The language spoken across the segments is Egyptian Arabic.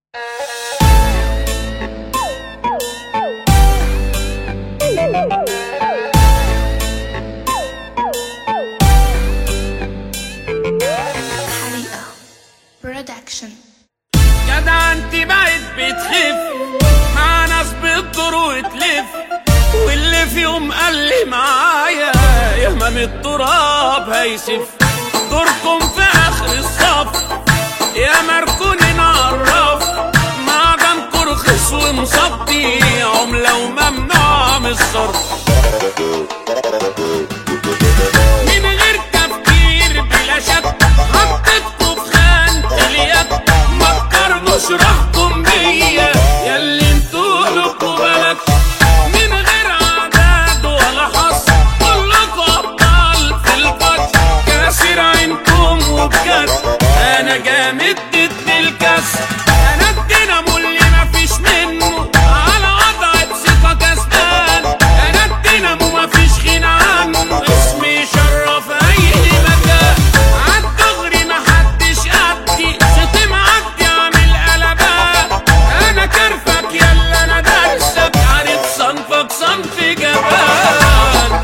حريقة برودكشن جدع انت بقت بتخف مع ناس بتدور وتلف واللي في يوم قال لي معايا يا من التراب هيسف دوركم في اخر الصف يا مركون نعرف معدنكم رخيص ومصدي عملة وممنوع من الصرف من غير تفكير بلا شك حطيتكوا في خانة اليد ما تقارنوش راحكم بيا ياللي انتوا لكوا بلد من غير عدد ولا حص كلكوا ابطال في القتل كاسر عينكم وبجد انا جامد ضد الكسر انا الدينامو اللي مفيش منه على وضع ثقة كسبان انا الدينامو مفيش غنى عنه اسمي شرف اي مكان عالدغري محدش قدي صوتي معدي عامل قلبان انا كرفك يلا انا دارسك عارف صنفك صنف جبان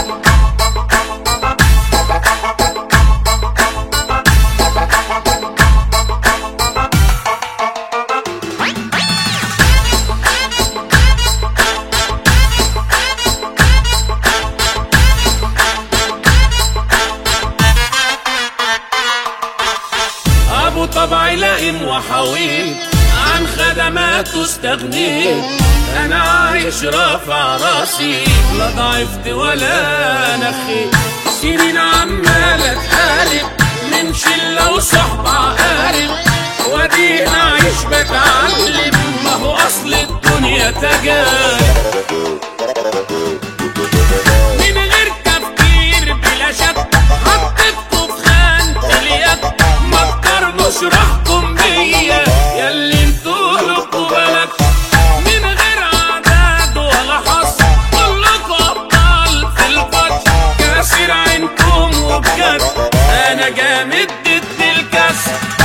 ابو طبعي لائم وحويط عن خدماته استغنيت انا عايش رافع راسي لا ضعفت ولا نخيت سنين عمالة تحارب من شلة وصحبة عقارب وادي عايش بتعلم ما هو اصل الدنيا تجارب من غير تفكير بلا شك حطيتكوا في خانة اليد ما تقارنوش راحكم بيا ياللي انتوا لكوا بلد من غير عدد ولا حص كلكوا ابطال في القتل كاسر عينكم وبجد انا جامد ضد الكسر